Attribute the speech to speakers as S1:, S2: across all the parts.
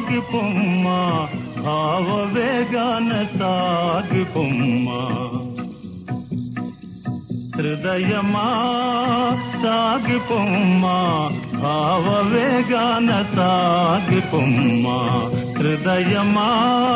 S1: సాగి పొమ్మ భావవేగాన సాగి పొమ్మ హృదయమా సాగి పొమ్మ భావవేగాన సాగి పొమ్మ హృదయమా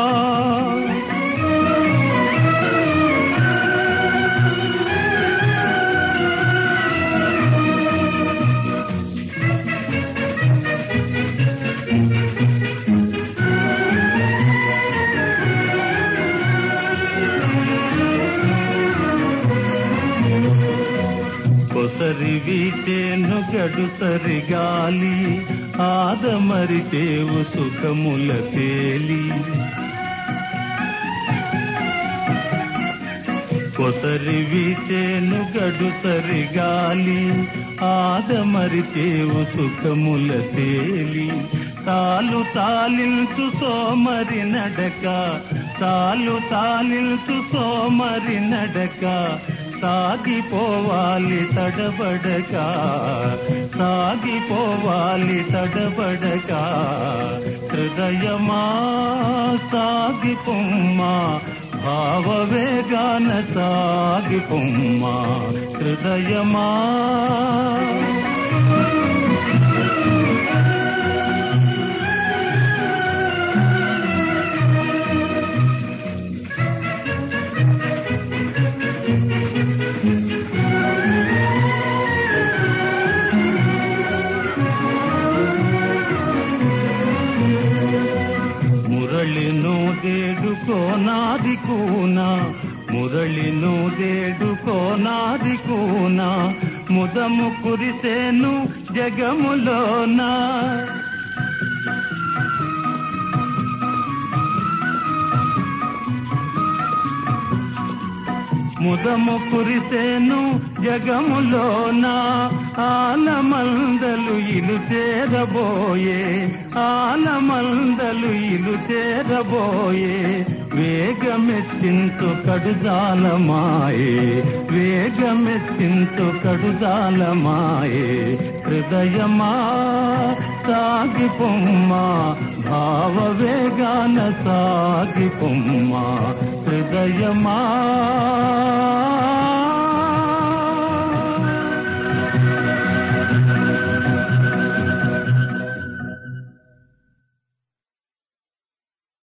S1: కొసరి వీచేను గడుసరి గాలి ఆదమరిచేవు సుఖముల తేలి కొసరి వీచేను గడుసరి గాలి ఆదమరిచేవు సుఖముల తేలి తాలు తాలించు సోమరి నడక తాలు తాలించు సోమరి నడక సాగిపోవాలి తడబడక సాగిపోవాలి తడబడక హృదయమా సాగిపోమ్మా భావవేగాన సాగిపోమ్మా హృదయమా మురళిను దేడుకోనాది కూన మురళిను దేడుకోనాది కూన ముదము కురిసేను జగములోన ముదము కురిసేను జగములోన ఆలమందలు ఇలు చేరబోయే ఆలమందలు ఇలు చేరబోయే వేగమెత్తింతు కడుజాలమాయే వేగమెత్తింతు కడుజాలమాయే హృదయమా సాగి పొమ్మా భావవేగాన సాగి పొమ్మా హృదయమా